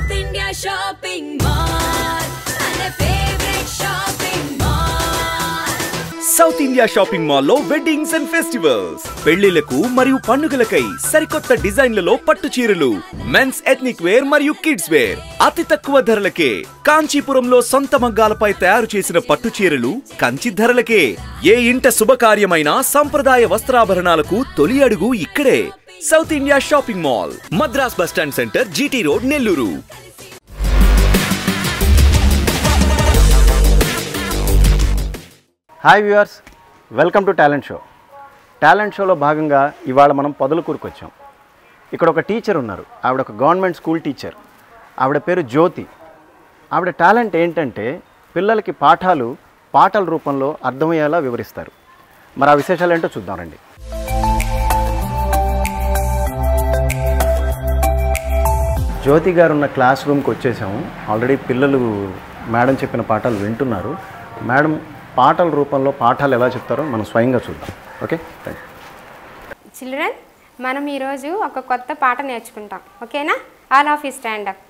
South India Shopping Mall. My favorite shopping mall. South India shopping మాల్లో weddings and festivals పెళ్లిలకు మరియు పండుగలకై సరికొత్త డిజైన్లలో పట్టు చీరలు మెన్స్ ఎథ్నిక్ వేర్ మరియు కిడ్స్ వేర్ అతి తక్కువ ధరలకే కాంచీపురంలో సొంత మగ్గాలపై తయారు చేసిన పట్టు చీరలు కంచి ధరలకే ఏ ఇంట శుభకార్యమైన సంప్రదాయ వస్త్రాభరణాలకు తొలి అడుగు ఇక్కడే South India shopping mall Madras bus stand centre GT road Nellore hi viewers welcome to talent show టాలెంట్ షోలో భాగంగా ఇవాళ మనం పొదలకూరుకు వచ్చాం ఇక్కడ ఒక టీచర్ ఉన్నారు ఆవిడ ఒక గవర్నమెంట్ స్కూల్ టీచర్ ఆవిడ పేరు జ్యోతి ఆవిడ టాలెంట్ ఏంటంటే పిల్లలకి పాఠాలు పాటల రూపంలో అర్థమయ్యేలా వివరిస్తారు మరి ఆ విశేషాలు ఏంటో చూద్దాం రండి జ్యోతి గారు ఉన్న క్లాస్ రూమ్కి వచ్చేసాము ఆల్రెడీ పిల్లలు మేడం చెప్పిన పాఠాలు వింటున్నారు మేడం పాటల రూపంలో పాఠాలు ఎలా చెప్తారో మనం స్వయంగా చూద్దాం ఓకే థ్యాంక్ చిల్డ్రన్ మనం ఈరోజు ఒక కొత్త పాట నేర్చుకుంటాం ఓకేనా all of you stand up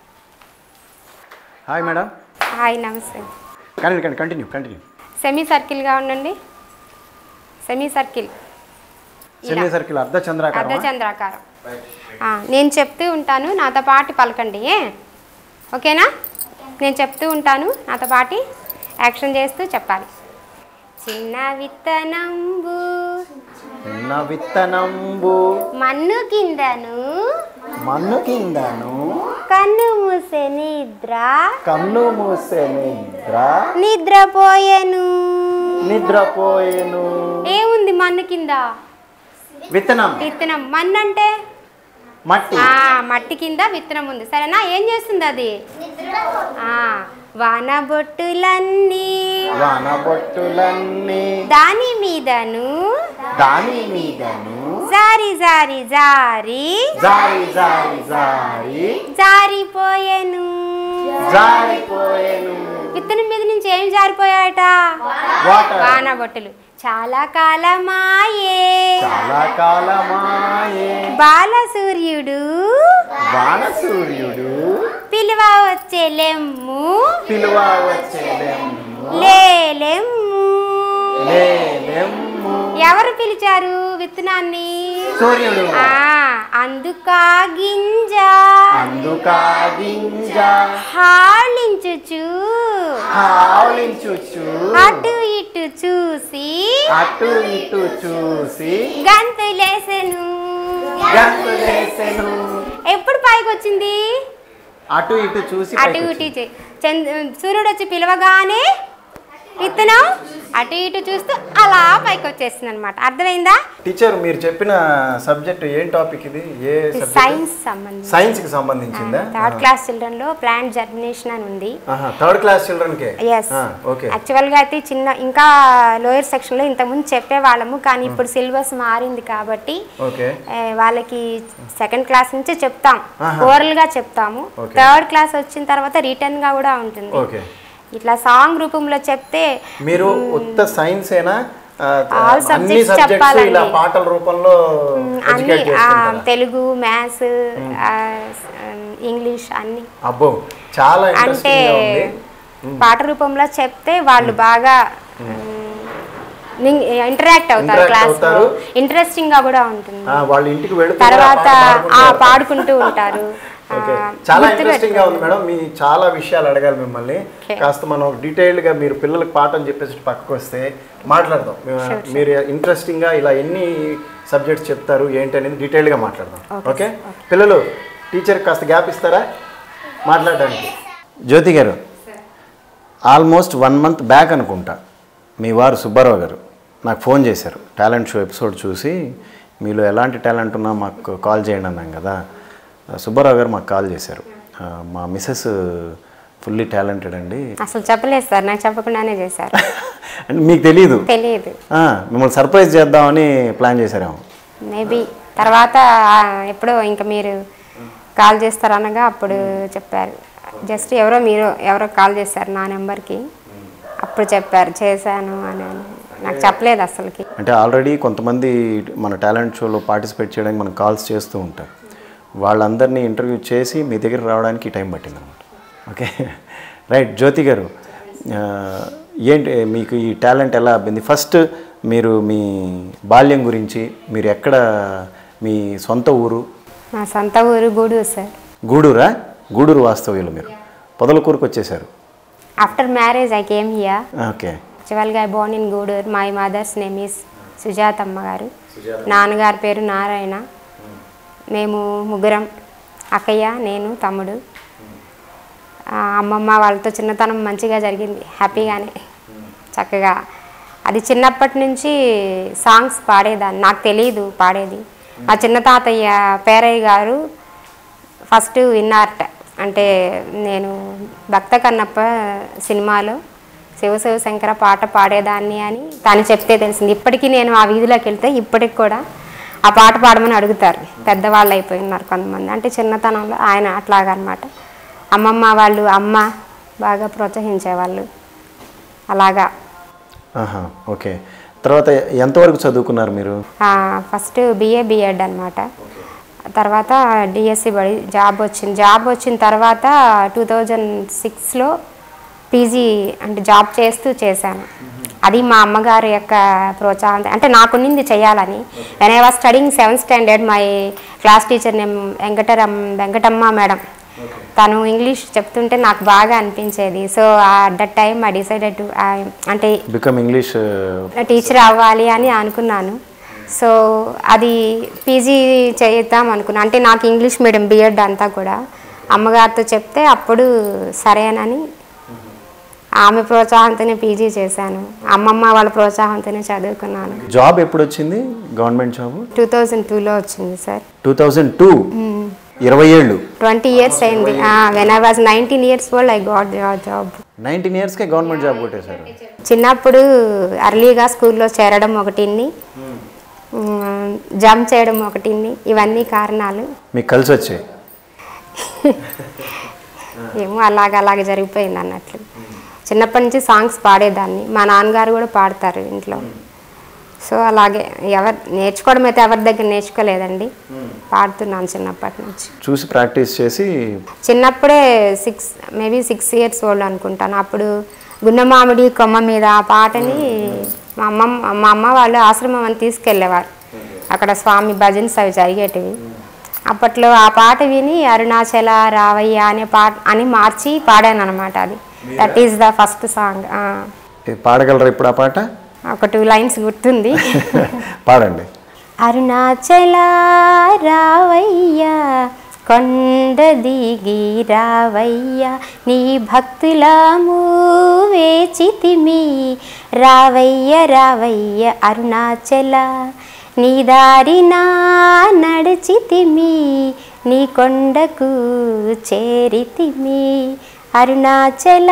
hi madam hi నమస్తే కానీ కానీ కంటిన్యూ కంటిన్యూ సెమీ సర్కిల్గా ఉండండి సెమీ సర్కిల్ సెమీ సర్కిల్ అర్ధ చంద్రాకారం అర్ధచంద్రాకారం ఆ, నేను చెప్తూ ఉంటాను నాతో పాటు పలకండి ఏ? ఓకేనా నేను చెప్తూ ఉంటాను నాతో పాటి యాక్షన్ చేస్తూ చెప్పాలి చిన్న విత్తనంబు చిన్న విత్తనంబు మన్ను కిందను మన్ను కిందను కన్ను మూసే నిద్ర కన్ను మూసే నిద్ర నిద్రపోయెను నిద్రపోయేను ఏముంది మన్ను కింద విత్తనం విత్తనం మన్ను అంటే మట్టి ఆ, మట్టి కింద విత్తనం ఉంది సరేనా ఏం చేస్తుంది అది ఆ, వాన బొట్టులన్నీ వానబొట్టులన్నీ దాని మీదను దాని మీదను జారి జారి జారి జారి జారి జారి జారిపోయెను జారిపోయేను విత్తనం మీద నుంచి ఏం జారిపోయాట వాటర్ వాన బొట్టులు చాలా కాలమాయే చాలా కాలమాయే బాల సూర్యుడు వాన సూర్యుడు పిలువ వచ్చే లెమ్ము పిలువ వచ్చేదెమ్ము లేలెమ్ము లేలెమ్ము ఎవరు పిలిచారు విత్తనాన్ని సూర్యుడు ఆ అందుకా గింజ అందుకా గింజ హాళించుచు హాలించుచు అటు ఇటు చూసి అటు ఇటు చూసి గంతులేసెను గంతులేసెను ఎప్పుడు పైకి వచ్చింది అటు ఇటు చూసి అటు పైకి ఇటు చే- చంద్ర సూర్యుడు వచ్చి పిలవగానే విత్తనం అటు ఇటు చూస్తూ అలా పైకి వచ్చేస్తుంది అనమాట అర్థమైందా టీచర్ మీరు చెప్పిన సబ్జెక్ట్ ఏం టాపిక్ ఇది ఏ సబ్జెక్ట్ సైన్స్ సంబంధించి సైన్స్ కి సంబంధించిందా థర్డ్ క్లాస్ చిల్డ్రన్ లో ప్లాంట్ జర్మినేషన్ అని ఉంది థర్డ్ క్లాస్ చిల్డ్రన్ కే ఎస్ ఓకే యాక్చువల్గా అయితే చిన్న ఇంకా లోయర్ సెక్షన్లో ఇంతకుముందు చెప్పేవాళ్ళము కానీ ఇప్పుడు సిలబస్ మారింది కాబట్టి ఓకే ఏ, వాళ్ళకి సెకండ్ క్లాస్ నుంచే చెప్తాం ఆహా. ఓరల్గా చెప్తాము Okay. థర్డ్ క్లాస్ వచ్చిన తర్వాత రిటర్న్గా కూడా ఉంటుంది ఓకే ఇట్లా సాంగ్ రూపంలో చెప్తే మీరు ఉత్త సైన్స్ ఏనా ఆ, All అన్ని subjects సబ్జెక్ట్స్ చెప్పాలండి. ఇలా పాటల రూపంలో అన్ని ఎడ్యుకేట్ ఆ, చేసుకుంటారా తెలుగు మ్యాథ్స్ ఇంగ్లీష్ అన్ని అబ్బో చాలా అంటే ఇంట్రెస్టింగ్ ఉంది పాట రూపంలో చెప్తే వాళ్ళు బాగా ఇంటరాక్ట్ అవుతారు Interact క్లాస్ అవుతారు. ఇంట్రెస్టింగ్ గా కూడా ఉంటుంది ఆ, వాళ్ళ ఇంటికి వెళుతూ తర్వాత కూడా పాట ఆ పాడుకుంటూ పాడుకుంటూ ఉంటారు ఆ, ఓకే చాలా గుర్తు ఇంట్రెస్టింగ్ గా ఉంది పెట్టుకోండి. మేడం మీ చాలా విషయాలు అడగాలి మిమ్మల్ని Okay. కాస్త మనం డీటెయిల్డ్ గా మీరు పిల్లలకు పాఠం చెప్పేసి పక్కకు వస్తే మాట్లాడదాం మీ- మీరు ఇంట్రెస్టింగ్ గా ఇలా ఎన్ని సబ్జెక్ట్స్ చెప్తారు ఏంటి అనేది డీటెయిల్డ్ గా మాట్లాడదాం ఓకే పిల్లలు టీచర్ కాస్త గ్యాప్ ఇస్తారా మాట్లాడడానికి జ్యోతి గారు ఆల్మోస్ట్ వన్ మంత్ బ్యాక్ అనుకుంటా మీ వారు సుబ్బారావు గారు నాకు ఫోన్ చేశారు టాలెంట్ షో ఎపిసోడ్ చూసి మీలో ఎలాంటి టాలెంట్ ఉన్నా మాకు కాల్ చేయండి అన్నాం కదా సుబ్బారావు గారు మాకు కాల్ చేశారు ఆ, మా మిస్సెస్ ఫుల్లీ టాలెంటెడ్ అండి అసలు చెప్పలేదు సార్ నాకు చెప్పకుండానే చేశారు అంటే మీకు తెలియదు తెలియదు ఆ, మిమ్మల్ని సర్ప్రైజ్ చేద్దామని ప్లాన్ చేశారేమో మేబీ తర్వాత ఆ, ఎప్పుడో ఇంకా మీరు కాల్ చేస్తారనగా అప్పుడు చెప్పారు జస్ట్ ఎవరో మీరు ఎవరో కాల్ చేశారు నా నెంబర్కి అప్పుడు చెప్పారు చేశాను అని అని. నాకు చెప్పలేదు అసలుకి అంటే ఆల్రెడీ కొంతమంది మన టాలెంట్ షోలో పార్టిసిపేట్ చేయడానికి మనకు కాల్స్ చేస్తూ ఉంటారు వాళ్ళందరినీ ఇంటర్వ్యూ చేసి మీ దగ్గర రావడానికి టైం పట్టింది అనమాట ఓకే రైట్ జ్యోతి గారు ఆ, ఏంటి మీకు ఈ టాలెంట్ ఎలా అబ్బింది ఫస్ట్ మీరు మీ బాల్యం గురించి మీరు ఎక్కడ మీ సొంత ఊరు మా సొంత ఊరు గూడూరు సార్ గూడూరా గూడూరు వాస్తవ్యులు మీరు పొదలకూరుకు వచ్చేసారు after marriage I came here okay యాక్చువల్గా I born in Gudur my mother's name is Sujatamma garu నాన్నగారి పేరు నారాయణ మేము ముగ్గురం అక్కయ్య నేను తమ్ముడు ఆ, అమ్మమ్మ వాళ్ళతో చిన్నతనం మంచిగా జరిగింది హ్యాపీగానే చక్కగా అది చిన్నప్పటి నుంచి సాంగ్స్ పాడేదాన్ని నాకు తెలియదు పాడేది మా చిన్న తాతయ్య పేరయ్య గారు ఫస్ట్ విన్నారట అంటే నేను భక్త కన్నప్ప సినిమాలో శివ శివ శంకర పాట పాడేదాన్ని అని తను చెప్తే తెలిసింది ఇప్పటికీ నేను ఆ వీధిలోకి వెళ్తే ఇప్పటికి కూడా ఆ పాట పాడమని అడుగుతారు పెద్దవాళ్ళు అయిపోయి ఉన్నారు కొంతమంది అంటే చిన్నతనంలో ఆయన అట్లాగనమాట అమ్మమ్మ వాళ్ళు అమ్మ బాగా ప్రోత్సహించేవాళ్ళు అలాగా ఆహా ఓకే తర్వాత ఎంతవరకు చదువుకున్నారు మీరు ఫస్ట్ బిఏ బిఎడ్ అనమాట తర్వాత డిఎస్సి పడి జాబ్ వచ్చింది జాబ్ వచ్చిన తర్వాత టూ థౌజండ్ సిక్స్లో పీజీ అంటే జాబ్ చేస్తూ చేశాను అది మా అమ్మగారి యొక్క ప్రోత్సాహం అంటే నాకున్నింది చేయాలని when I was studying seventh standard my class teacher name Venkataram Venkatamma madam తను ఇంగ్లీష్ చెప్తుంటే నాకు బాగా అనిపించేది so at that time I decided to అంటే బికమ్ ఇంగ్లీష్ టీచర్ అవ్వాలి అని అనుకున్నాను సో అది పీజీ చేద్దాం అనుకున్నాను అంటే నాకు ఇంగ్లీష్ మీడియం బిఎడ్ అంతా కూడా అమ్మగారితో చెప్తే అప్పుడు సరేనని ఆమె ప్రోత్సాహంతోనే పీజీ చేశాను అమ్మమ్మ వాళ్ళ ప్రోత్సాహంతోనే చదువుకున్నాను జాబ్ ఎప్పుడు వచ్చింది గవర్నమెంట్ జాబ్ టూ థౌజండ్ టూలో వచ్చింది సార్ టూ థౌజండ్ టూ ఇరవై ఏళ్ళు ట్వంటీ ఇయర్స్ అయింది when I was nineteen years old I got job nineteen ఇయర్స్కే గవర్నమెంట్ జాబ్ కొట్టేశారు చిన్నప్పుడు అర్లీగా స్కూల్లో చేరడం ఒకటిని జంప్ చేయడం ఒకటిని ఇవన్నీ కారణాలు మీకు కలిసి వచ్చాయి ఏమో అలాగ అలాగ జరిగిపోయింది అన్నట్లు చిన్నప్పటి నుంచి సాంగ్స్ పాడేదాన్ని మా నాన్నగారు కూడా పాడతారు ఇంట్లో సో అలాగే ఎవరు నేర్చుకోవడం అయితే ఎవరి దగ్గర నేర్చుకోలేదండి పాడుతున్నాను చిన్నప్పటి నుంచి చూసి ప్రాక్టీస్ చేసి చిన్నప్పుడే six maybe six years old అనుకుంటాను అప్పుడు గున్నమామిడి కొమ్మ మీద ఆ పాటని మా అమ్మమ్మ మా అమ్మ వాళ్ళు ఆశ్రమం అని తీసుకెళ్ళేవారు అక్కడ స్వామి భజన్స్ అవి జరిగేటివి అప్పట్లో ఆ పాట విని అరుణాచల రావయ్య అనే పాట అని మార్చి పాడాను అనమాట అది that is the first song ఏ, పాడగలరా ఇప్పుడు ఆ పాట ఒక టూ లైన్స్ గుర్తుంది పాడండి అరుణాచల రావయ్య కొండ దిగి రావయ్య నీ భక్తులాము వేచితిమి రావయ్య రావయ్య అరుణాచల నీ దారినా నడిచితిమి నీ కొండకు చేరితిమి అరుణాచల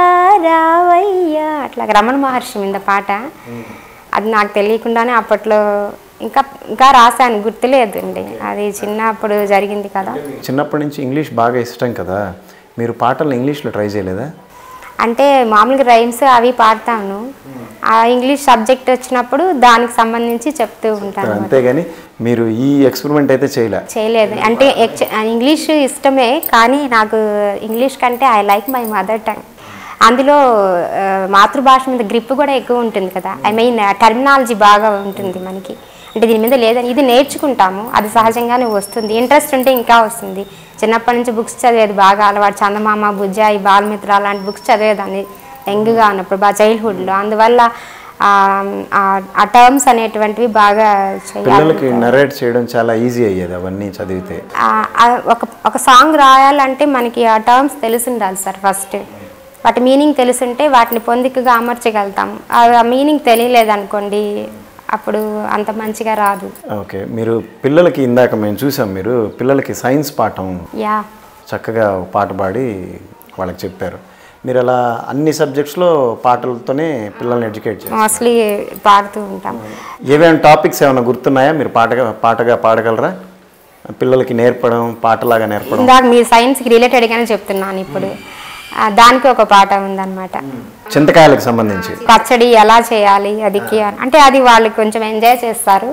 రావయ్య అట్లా రమణ మహర్షి మీద పాట అది నాకు తెలియకుండానే అప్పట్లో ఇంకా ఇంకా రాశాను గుర్తులేదు అండి అది చిన్నప్పుడు జరిగింది కదా చిన్నప్పటి నుంచి ఇంగ్లీష్ బాగా ఇష్టం కదా మీరు పాటలు ఇంగ్లీష్లో ట్రై చేయలేదా అంటే మామూలుగా రైమ్స్ అవి పాడతాను ఆ ఇంగ్లీష్ సబ్జెక్ట్ వచ్చినప్పుడు దానికి సంబంధించి చెప్తూ ఉంటాను అంతేగాని మీరు ఈ ఎక్స్పెరిమెంట్ అయితే చేయలే చేయలేదు అంటే ఎక్చ- ఇంగ్లీష్ ఇష్టమే కానీ నాకు ఇంగ్లీష్ కంటే I like my mother tongue అందులో ఆ, మాతృభాష మీద గ్రిప్ కూడా ఎక్కువ ఉంటుంది కదా ఐ మీన్ టర్మినాలజీ బాగా ఉంటుంది మనకి అంటే దీని మీద లేదని ఇది నేర్చుకుంటాము అది సహజంగానే వస్తుంది ఇంట్రెస్ట్ ఉంటే ఇంకా వస్తుంది చిన్నప్పటి నుంచి బుక్స్ చదివేది బాగా అలవాటు చందమామ బుజ్జాయి బాలమిత్ర అలాంటి బుక్స్ చదివేదాన్ని యంగ్గా ఉన్నప్పుడు బాగా చైల్డ్హుడ్లో అందువల్ల ఆ, ఆ- ఆ టర్మ్స్ అనేటువంటివి బాగా చేయాలి పిల్లలకి నరేట్ చేయడం చాలా ఈజీ అయ్యేది అవన్నీ చదివితే ఆ, ఆ ఒక ఒక సాంగ్ రాయాలంటే మనకి ఆ టర్మ్స్ తెలిసి ఉండాలి సార్ ఫస్ట్ వాటి మీనింగ్ తెలుసుంటే వాటిని పొందికగా అమర్చగలుగుతాం ఆ మీనింగ్ తెలియలేదనుకోండి అప్పుడు అంత మంచిగా రాదు ఓకే మీరు పిల్లలకి ఇందాక మేము చూసాం మీరు పిల్లలకి సైన్స్ పాఠం యా చక్కగా ఒక పాట పాడి వాళ్ళకి చెప్పారు మీరు అలా అన్ని సబ్జెక్ట్స్లో పాటలతోనే పిల్లల్ని ఎడ్యుకేట్ చేస్తారు మోస్ట్లీ పాడుతూ ఉంటాం ఏమైనా టాపిక్స్ ఏమైనా గుర్తున్నాయా మీరు పాటగా పాటగా పాడగలరా పిల్లలకి నేర్పడం పాటలాగా నేర్పడం ఇందాక మీ సైన్స్కి రిలేటెడ్గానే చెప్తున్నాను ఇప్పుడు ఆ, దానికి ఒక పాట ఉందన్నమాట చింతకాయలకు సంబంధించి పచ్చడి ఎలా చేయాలి అది కి- అంటే అది వాళ్ళు కొంచెం ఎంజాయ్ చేస్తారు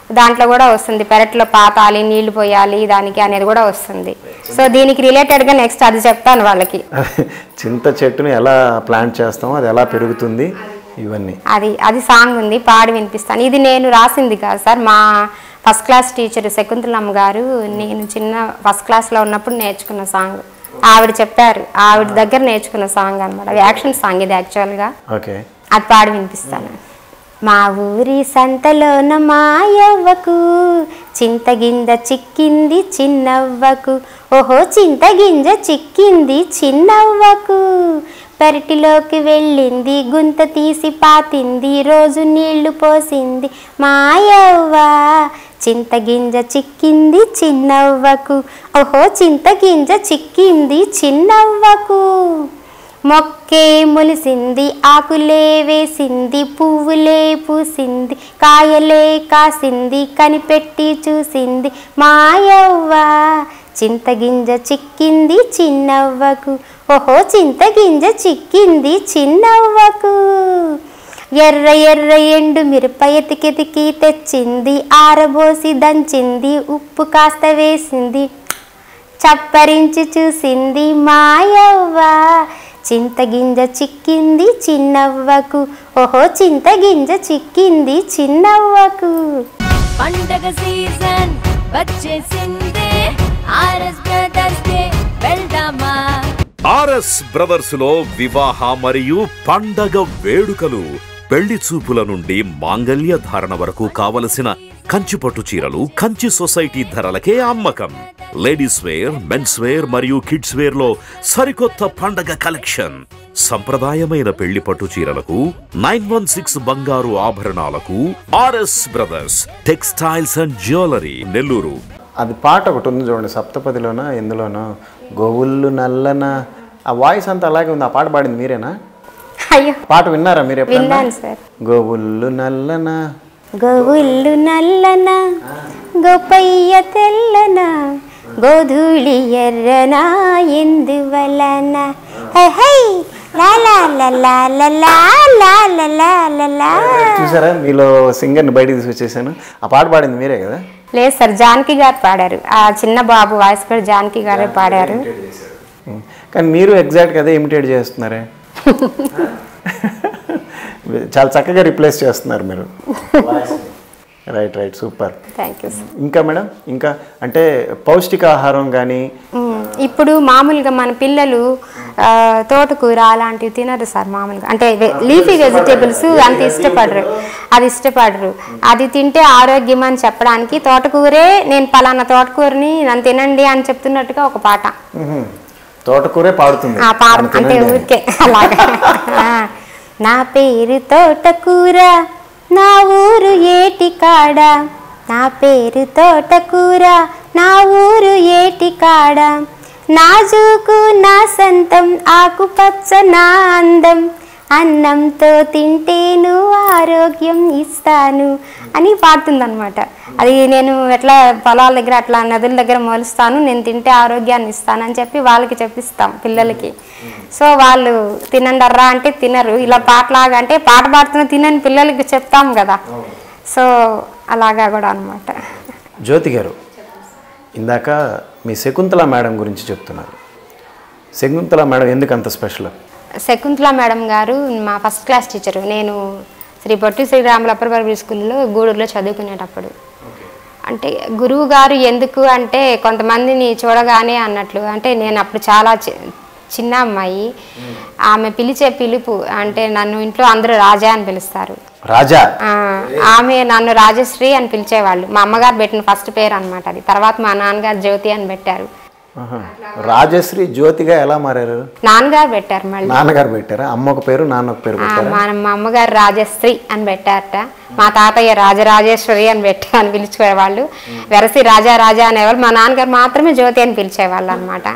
దాంట్లో కూడా వస్తుంది పెరట్లో పాతాలి నీళ్లు పోయాలి దానికి అనేది కూడా వస్తుంది సో దీనికి రిలేటెడ్గా నెక్స్ట్ అది చెప్తాను వాళ్ళకి చింత చెట్టుని ఎలా ప్లాంట్ చేస్తామో అది ఎలా పెరుగుతుంది ఇవన్నీ అది అది సాంగ్ ఉంది పాడి వినిపిస్తాను ఇది నేను రాసింది కాదు సార్ మా ఫస్ట్ క్లాస్ టీచర్ శకుంతలమ్మ గారు నేను చిన్న ఫస్ట్ క్లాస్లో ఉన్నప్పుడు నేర్చుకున్న సాంగ్ ఆవిడ చెప్పారు ఆవిడ దగ్గర నేర్చుకున్న సాంగ్ అనమాట యాక్షన్ సాంగ్ ఇది యాక్చువల్గా ఓకే అది పాడి వినిపిస్తాను మా ఊరి సంతలోన మాయవ్వకు చింతగింజ చిక్కింది చిన్నవ్వకు ఓహో చింతగింజ చిక్కింది చిన్నవ్వకు పెరటిలోకి వెళ్ళింది గుంత తీసి పాతింది రోజు నీళ్లు పోసింది మాయవ్వ చింతగింజ చిక్కింది చిన్నవ్వకు ఓహో చింతగింజ చిక్కింది చిన్నవ్వకు మొక్కే మొలిసింది ఆకులే వేసింది పువ్వులే పూసింది కాయలే కాసింది కనిపెట్టి చూసింది మాయవ్వ చింతగింజ చిక్కింది చిన్నవ్వకు ఓహో చింతగింజ చిక్కింది చిన్నవ్వకు ఎర్ర ఎర్ర ఎండు మిరప ఎతికెతికి తెచ్చింది ఆరబోసి దంచింది ఉప్పు కాస్త వేసింది చప్పరించి చూసింది మాయవ్వ చింతగింజ చిక్కింది చిన్నవ్వకు ఓహో చింతగింజ చిక్కింది చిన్నవ్వకు పండగ సీజన్ వచ్చేసిందే ఆర్ఎస్ బ్రదర్స్ డే వెళ్దామా ఆర్ఎస్ బ్రదర్స్ లో వివాహ మరియు పండగ వేడుకలు పెళ్లి చూపుల నుండి మాంగల్య ధారణ వరకు కావలసిన కంచి పట్టు చీరలు కంచి సొసైటీ ధరలకే అమ్మకం లేడీస్ వేర్ మెన్స్ వేర్ మరియు కిడ్స్ వేర్ లో సరికొత్త పండగ కలెక్షన్ సంప్రదాయమైన పెళ్లి పట్టు చీరలకు నైన్ వన్ సిక్స్ బంగారు ఆభరణాలకు RS Brothers textiles and jewellery Nellore అది పాట ఒకటి ఉంది చూడండి సప్తపదిలోన ఎందులోనో గోవుళ్ళు నల్లన ఆ వాయిస్ అంతా అలాగే ఉంది ఆ పాట పాడింది మీరేనా అయ్యో పాట విన్నారా మీరు ఎప్పుడన్నా విన్నాను సార్ గోవుళ్ళు నల్లన గోవుళ్ళు నల్లన గోపయ్య తెల్లన గోధూళి ఎర్రన ఎందువలన హై హై లా లా లా లా లా లా లా లా లా లా లా. చూసారా మీలో సింగర్ని బయటికి తీసుకొచ్చేసాను ఆ పాట పాడింది మీరే కదా లేదు సార్ జానకి గారు పాడారు ఆ చిన్న బాబు వాయిస్ కూడా జానకి గారే పాడారు ఉం. కానీ మీరు ఎగ్జాక్ట్గా అదే ఇమిటేట్ చేస్తున్నారే చాలా చక్కగా రిప్లేస్ చేస్తున్నారు మీరు right right super thank you sir ఇంకా మేడం ఇంకా అంటే పౌష్టికాహారం కానీ మ్మ్. ఇప్పుడు మామూలుగా మన పిల్లలు ఆ, తోటకూర అలాంటివి తినరు సార్ మామూలుగా అంటే లీఫీ వెజిటేబుల్స్ అంత ఇష్టపడరు అది ఇష్టపడరు అది తింటే ఆరోగ్యం అని చెప్పడానికి తోటకూరే నేను పలానా తోటకూరని నన్ను తినండి అని చెప్తున్నట్టుగా ఒక పాట తోటకూరే పాడుతుంది ఆ పాట మనం అంటే తినండి అని. ఊరికే అలాగా ఆ, నా పేరు తోటకూర నా ఊరు ఏటికాడ నా పేరు తోటకూర నా ఊరు ఏటికాడ నాజూకు నా సంతం ఆకుపచ్చ నా అందం అన్నంతో తింటేను ఆరోగ్యం ఇస్తాను అని పాడుతుందన్నమాట అది నేను ఎట్లా పొలాల దగ్గర అట్లా నదుల దగ్గర మొలుస్తాను నేను తింటే ఆరోగ్యాన్ని ఇస్తాను అని చెప్పి వాళ్ళకి చెప్పిస్తాం పిల్లలకి సో వాళ్ళు తినండర్రా అంటే తినరు ఇలా పాటలాగా అంటే పాట పాడుతున్న తినని పిల్లలకి చెప్తాం కదా సో అలాగా కూడా అన్నమాట జ్యోతి గారు ఇందాక మీ శకుంతల మేడం గురించి చెప్తున్నారు శకుంతల మేడం ఎందుకు అంత స్పెషల్ శకుంతల మేడం గారు మా ఫస్ట్ క్లాస్ టీచరు నేను శ్రీ పొట్టి శ్రీరాములు అప్పర్ ప్రైమరీ స్కూల్లో గూడూరులో చదువుకునేటప్పుడు అంటే గురువు గారు ఎందుకు అంటే కొంతమందిని చూడగానే అన్నట్లు అంటే నేను అప్పుడు చాలా చి- చిన్న అమ్మాయి ఆమె పిలిచే పిలుపు అంటే నన్ను ఇంట్లో అందరూ రాజా అని పిలుస్తారు రాజా ఆ, ఆమె నన్ను రాజశ్రీ అని పిలిచేవాళ్ళు మా అమ్మగారు పెట్టిన ఫస్ట్ పేరు అనమాట అది తర్వాత మా నాన్నగారు జ్యోతి అని పెట్టారు ఆహా. రాజశ్రీ జ్యోతిగా ఎలా మారారు నాన్నగారు పెట్టారు మళ్ళీ నాన్నగారు పెట్టారా అమ్మ ఒక పేరు నాన్న ఒక పేరు ఆ, పెట్టారా మా మా అమ్మగారు రాజశ్రీ అని పెట్టారట మా తాతయ్య రాజరాజేశ్వరి అని పెట్టి అని పిలిచేవాళ్ళు వెరసి రాజా రాజా అనేవాళ్ళు మా నాన్నగారు మాత్రమే జ్యోతి అని పిలిచేవాళ్ళు అనమాట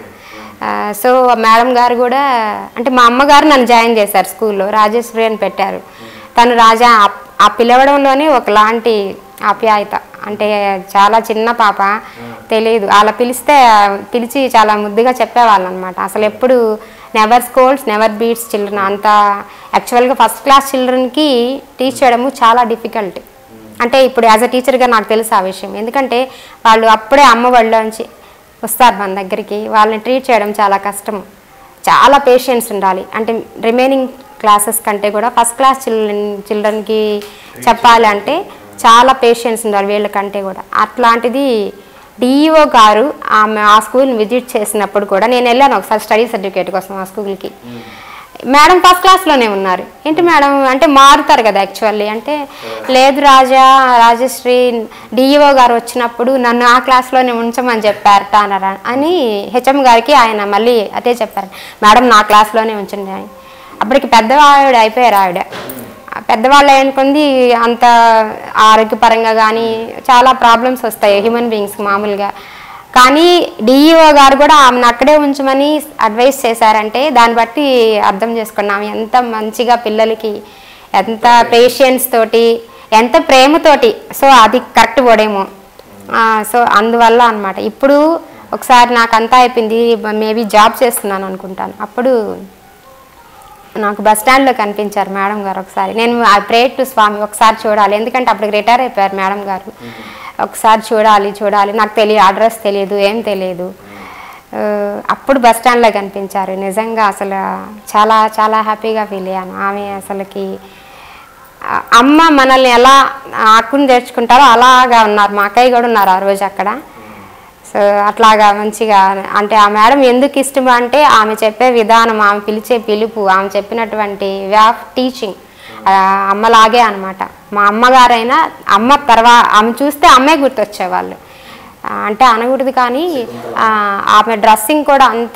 సో మేడం గారు కూడా అంటే మా అమ్మగారు నన్ను జాయిన్ చేశారు స్కూల్లో రాజేశ్వరి అని పెట్టారు తను రాజా ఆ- ఆ పిలవడంలోనే ఒకలాంటి ఆప్యాయత అంటే చాలా చిన్న పాప తెలియదు అలా పిలిస్తే పిలిచి చాలా ముద్దుగా చెప్పేవాళ్ళు అనమాట అసలు ఎప్పుడు never scolds never beats children అంత యాక్చువల్గా ఫస్ట్ క్లాస్ చిల్డ్రన్కి టీచ్ చేయడము చాలా డిఫికల్ట్ అంటే ఇప్పుడు యాజ్ అ టీచర్గా నాకు తెలుసు ఆ విషయం ఎందుకంటే వాళ్ళు అప్పుడే అమ్మ వాళ్ళలోంచి వస్తారు మన దగ్గరికి వాళ్ళని ట్రీట్ చేయడం చాలా కష్టం చాలా పేషెన్స్ ఉండాలి అంటే రిమైనింగ్ క్లాసెస్ కంటే కూడా ఫస్ట్ క్లాస్ చిల్డ్రన్ చిల్డ్రన్కి చెప్పాలి అంటే చాలా పేషెన్స్ ఉండాలి వీళ్ళకంటే కూడా అట్లాంటిది డిఈఓ గారు ఆమె ఆ స్కూల్ని విజిట్ చేసినప్పుడు కూడా నేను వెళ్ళాను ఒకసారి స్టడీ సర్టిఫికేట్ కోసం ఆ స్కూల్కి మేడం ఫస్ట్ క్లాస్లోనే ఉన్నారు ఏంటి మేడం అంటే మారుతారు కదా యాక్చువల్లీ అంటే లేదు రాజా రాజశ్రీ డిఈఓ గారు వచ్చినప్పుడు నన్ను ఆ క్లాస్లోనే ఉంచమని చెప్పారట అన్నారా అని హెచ్ఎం గారికి ఆయన మళ్ళీ అదే చెప్పారు మేడం నా క్లాస్లోనే ఉంచండి అని అప్పటికి పెద్దవావిడ అయిపోయారు ఆవిడ ఆ పెద్దవాళ్ళు అనుకుంది అంత ఆరోగ్యపరంగా కానీ చాలా ప్రాబ్లమ్స్ వస్తాయి హ్యూమన్ బీయింగ్స్ మామూలుగా కానీ డిఈఓ గారు కూడా ఆమెను అక్కడే ఉంచమని అడ్వైస్ చేశారంటే దాన్ని బట్టి అర్థం చేసుకోండి ఆమె ఎంత మంచిగా పిల్లలకి ఎంత పేషెన్స్ తోటి ఎంత ప్రేమతోటి సో అది కరెక్ట్ కూడా సో అందువల్ల అన్నమాట ఇప్పుడు ఒకసారి నాకు అంతా అయిపోయింది మేబీ జాబ్ చేస్తున్నాను అనుకుంటాను అప్పుడు నాకు బస్ స్టాండ్లో కనిపించారు మేడం గారు ఒకసారి నేను ఐ ప్రేట్ టు స్వామి ఒకసారి చూడాలి ఎందుకంటే అప్పటికి రిటైర్ అయిపోయారు మేడం గారు ఒకసారి చూడాలి చూడాలి నాకు తెలియదు అడ్రస్ తెలియదు ఏం తెలియదు ఆ, అప్పుడు బస్ స్టాండ్లో కనిపించారు నిజంగా అసలు చాలా చాలా హ్యాపీగా ఫీల్ అయ్యాను ఆమె అసలుకి ఆ, అమ్మ మనల్ని ఎలా ఆకుని తెచ్చుకుంటారో అలాగా ఉన్నారు మా అక్కయ్య కూడా ఉన్నారు ఆ రోజు అక్కడ సో అట్లాగా మంచిగా అంటే ఆ మేడం ఎందుకు ఇష్టం అంటే ఆమె చెప్పే విధానం ఆమె పిలిచే పిలుపు ఆమె చెప్పినటువంటి వే ఆఫ్ టీచింగ్ అమ్మలాగే అనమాట మా అమ్మగారైనా అమ్మ తర్వాత ఆమె చూస్తే అమ్మే గుర్తొచ్చేవాళ్ళు ఆ, అంటే అనకూడదు కానీ ఆ, ఆమె డ్రెస్సింగ్ కూడా అంత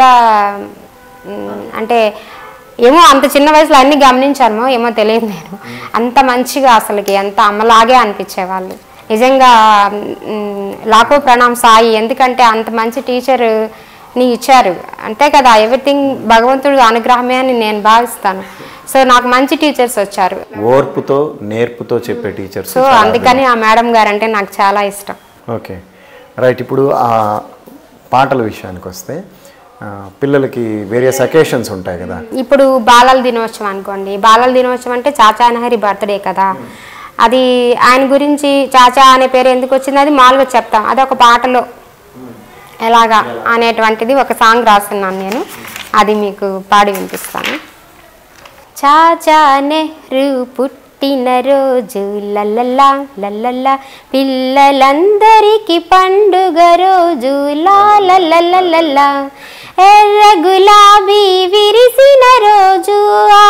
మ్, అంటే ఏమో అంత చిన్న వయసులో అన్ని గమనించాను ఏమో తెలియదు నేను అంత మంచిగా అసలుకి అంత అమ్మలాగే అనిపించేవాళ్ళు నిజంగా మ్, లాఖో ప్రణామ్ సాయి ఎందుకంటే అంత మంచి టీచర్ ని ఇచ్చారు అంతే కదా ఎవ్రీథింగ్ భగవంతుడు అనుగ్రహమే అని నేను భావిస్తాను సో నాకు మంచి టీచర్స్ వచ్చారు ఓర్పుతో నేర్పుతో చెప్పే టీచర్స్ సో అందుకని ఆ మేడం గారు అంటే నాకు చాలా ఇష్టం ఓకే రైట్ ఇప్పుడు ఆ పాటల విషయానికి వస్తే ఆ, పిల్లలకి వేరియస్ అకేషన్స్ ఉంటాయి కదా ఇప్పుడు బాలల దినోత్సవం అనుకోండి బాలల దినోత్సవం అంటే చాచా నహరి బర్త్డే కదా అది ఆయన గురించి చాచా అనే పేరు ఎందుకు వచ్చింది అది మామూలుగా చెప్తాం అది ఒక పాటలో ఎలాగా అనేటువంటిది ఒక సాంగ్ రాస్తున్నాను నేను అది మీకు పాడి వినిపిస్తాను చాచా నెహ్రూ పుట్టిన రోజు లల్లల్లా లల్లల్లా పిల్లలందరికీ పండుగ రోజు లాలల్లల్లల్లా ఎర్ర గులాబీ విరిసిన రోజు ఆ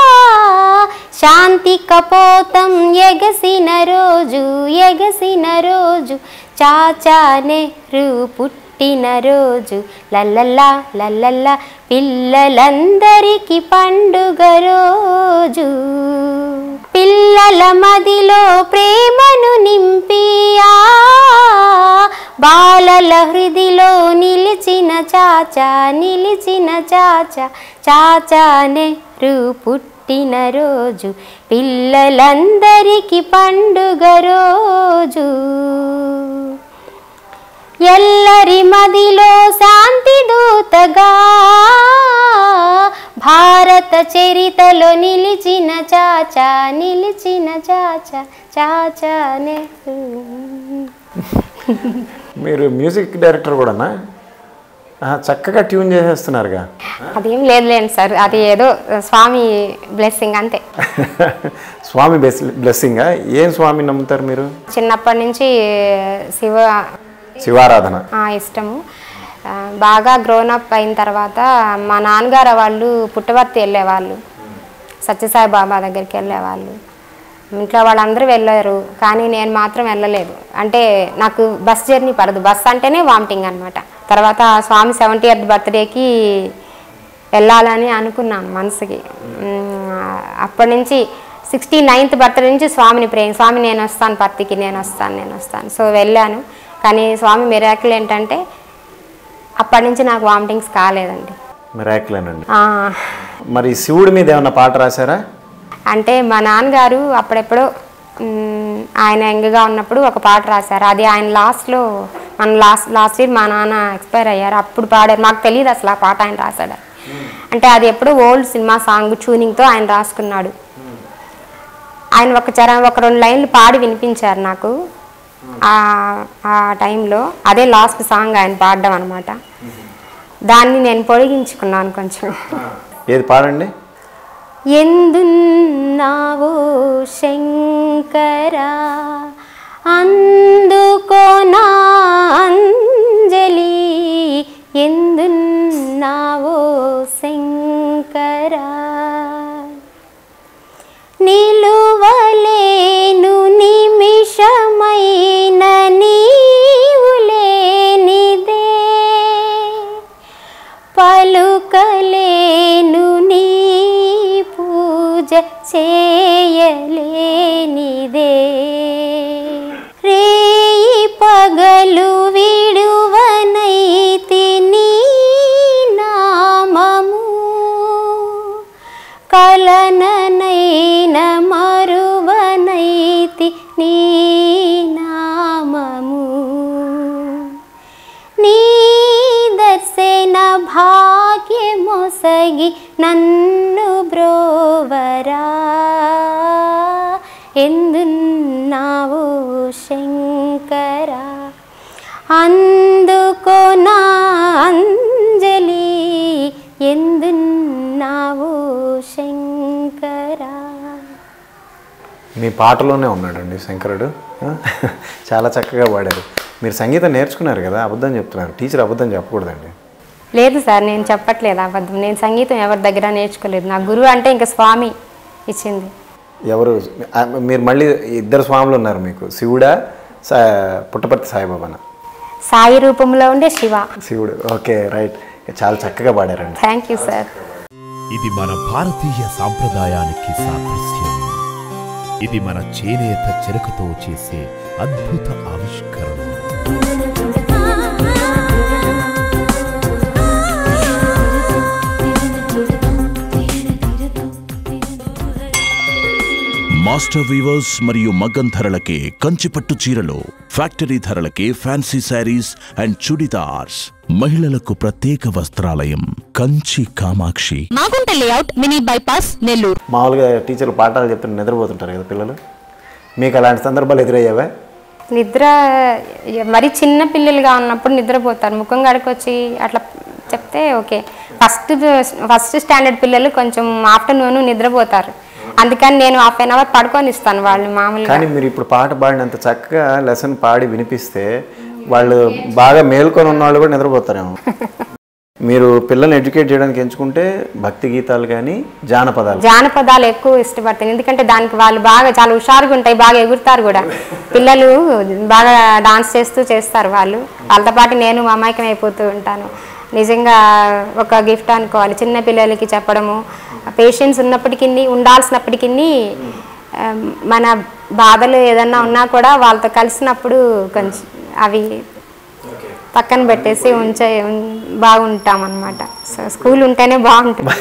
శాంతి కపోతం ఎగసిన రోజు ఎగసిన రోజు చాచా నెహ్రూ పుట్టిన రోజు లల్లల్లా లల్లల్లా పిల్లలందరికీ పండుగ రోజు పిల్లల మదిలో ప్రేమను నింపి ఆ బాలల హృదిలో నిలిచిన చాచా నిలిచిన చాచా చాచా నెహ్రూ పుట్టిన రోజు పిల్లలందరికీ పండుగ రోజు ఎల్లరి మదిలో శాంతి దూతగా భారత చరితలో నిలిచిన చాచా నిలిచిన చాచా చాచా నెహ్రూ మీరు మ్యూజిక్ డైరెక్టర్ కూడానా ఆహా, చక్కగా ట్యూన్ చేసేస్తున్నారుగా అదేం లేదులేండి సార్ అది ఏదో స్వామి బ్లెస్సింగ్ అంతే స్వామి బెస్ బ్లెస్సింగా ఏం స్వామి నమ్ముతారు మీరు చిన్నప్పటి నుంచి శివ శివారాధన ఆ, ఇష్టము ఆ, బాగా గ్రోన్ అప్ అయిన తర్వాత మా నాన్నగారు వాళ్ళు పుట్టవర్తి వెళ్ళేవాళ్ళు సత్యసాయి బాబా దగ్గరికి వెళ్ళేవాళ్ళు ఇంట్లో వాళ్ళందరూ వెళ్ళారు కానీ నేను మాత్రం వెళ్ళలేదు అంటే నాకు బస్ జర్నీ పడదు బస్ అంటేనే వామిటింగ్ అనమాట తర్వాత స్వామి సెవెంటీ ఎయిత్ బర్త్డేకి వెళ్ళాలని అనుకున్నాను మనసుకి మ్, అప్పటి నుంచి సిక్స్టీ నైన్త్ బర్త్డే నుంచి స్వామిని ప్రేమ స్వామి నేను వస్తాను పత్తికి నేను వస్తాను నేను వస్తాను సో వెళ్ళాను కానీ స్వామి మిరాకిల్ ఏంటంటే అప్పటి నుంచి నాకు వామిటింగ్స్ కాలేదండి మిరాకిలేనండి ఆ, మరి శివుడి మీద ఏమన్నా పాట రాశారా అంటే మా నాన్నగారు అప్పుడెప్పుడో మ్, ఆయన యంగ్గా ఉన్నప్పుడు ఒక పాట రాశారు అది ఆయన లాస్ట్లో మన లాస్ట్ లాస్ట్ ఇయర్ మా నాన్న ఎక్స్పైర్ అయ్యారు అప్పుడు పాడారు మాకు తెలియదు అసలు ఆ పాట ఆయన రాశాడు అంటే అది ఎప్పుడో ఓల్డ్ సినిమా సాంగ్ ట్యూనింగ్తో ఆయన రాసుకున్నాడు ఆయన ఒక చర ఒక రెండు లైన్లు పాడి వినిపించారు నాకు ఆ- ఆ టైంలో అదే లాస్ట్ సాంగ్ ఆయన పాడడం అనమాట దాన్ని నేను పొడిగించుకున్నాను కొంచెం ఏది పాడండి ఎందున్నావో శంకరా అందుకో నా అంజలి ఎందున్నావో శంకరా నిలువలేను నిమిషమైన నీవు లేనిదే పలుకలేను నీ పూజ చేయలేనిదే రేయి పగలు విడువనైతి నీ నామము కలననైన మరువనైతి నీ నామము నీ దర్శన భాగ్యమొసగి నన్ను బ్రోవరా ఎందున్నావు శంకరా అందుకో నా అంజలి ఎందున్నావు శంకరా మీ పాటలోనే ఉన్నాడండి శంకరుడు ఆ? చాలా చక్కగా పాడారు మీరు సంగీతం నేర్చుకున్నారు కదా అబద్ధం చెప్తున్నారు టీచర్ అబద్ధం చెప్పకూడదండి లేదు సార్ నేను చెప్పట్లేదు అబద్ధం నేను సంగీతం ఎవరి దగ్గర నేర్చుకోలేదు నా గురువు అంటే ఇంకా స్వామి ఇచ్చింది ఎవరు ఆ, మీరు మళ్ళీ ఇద్దరు స్వాములు ఉన్నారు మీకు శివుడా సా పుట్టపర్తి సాయిబాబానా సాయి రూపంలో ఉండే శివ శివుడు ఓకే రైట్ చాలా చక్కగా పాడారండి థ్యాంక్ యూ సార్ ఇది మన భారతీయ సాంప్రదాయానికి సాదృశ్యం ఇది మన చేనేత చెరకుతో చేసే అద్భుత ఆవిష్కరణ మాస్టర్ వీవర్స్ మరియు మగ్గం ధరలకే కంచిపట్టు చీరలు ఫ్యాక్టరీ ధరలకే ఫ్యాన్సీ శారీస్ అండ్ చుడిదార్స్ మహిళలకు ప్రత్యేక వస్త్రాలయం Kanchi Kamakshi Magunta layout mini bypass Nellore మామూలుగా టీచర్లు పాఠాలు చెప్తుంటే నిద్రపోతుంటారు కదా పిల్లలు మీకు అలాంటి సందర్భాలు ఎదురయ్యావా నిద్ర మరి చిన్న పిల్లలుగా ఉన్నప్పుడు నిద్రపోతారు ముఖం కడుకొచ్చి అట్లా చెప్తే ఓకే ఫస్ట్ ఫస్ట్ స్టాండర్డ్ పిల్లలు కొంచెం ఆఫ్టర్నూన్ నిద్రపోతారు అందుకని నేను హాఫ్ అన్ అవర్ పడుకొని ఇస్తాను వాళ్ళు మామూలుగా కానీ మీరు ఇప్పుడు పాట పాడినంత చక్కగా లెసన్ పాడి వినిపిస్తే వాళ్ళు బాగా మేల్కొని ఉన్న వాళ్ళు కూడా నిద్రపోతారేమో మీరు పిల్లల్ని ఎడ్యుకేట్ చేయడానికి ఎంచుకుంటే భక్తి గీతాలు కానీ జానపదాలు జానపదాలు ఎక్కువ ఇష్టపడతాను ఎందుకంటే దానికి వాళ్ళు బాగా చాలా హుషారుగా ఉంటాయి బాగా ఎగురుతారు కూడా పిల్లలు బాగా డాన్స్ చేస్తూ చేస్తారు వాళ్ళు వాళ్ళతో పాటు నేను అమాయకం అయిపోతూ ఉంటాను నిజంగా ఒక గిఫ్ట్ అనుకోవాలి చిన్న పిల్లలకి చెప్పడము పేషెన్స్ ఉన్నప్పటికీ ఉండాల్సినప్పటికీ ఆ, మన బాధలు ఏదన్నా ఉన్నా కూడా వాళ్ళతో కలిసినప్పుడు కొంచెం అవి పక్కన పెట్టేసి ఉంచే ఉం- బాగుంటాం అనమాట సో స్కూల్ ఉంటేనే బాగుంటుంది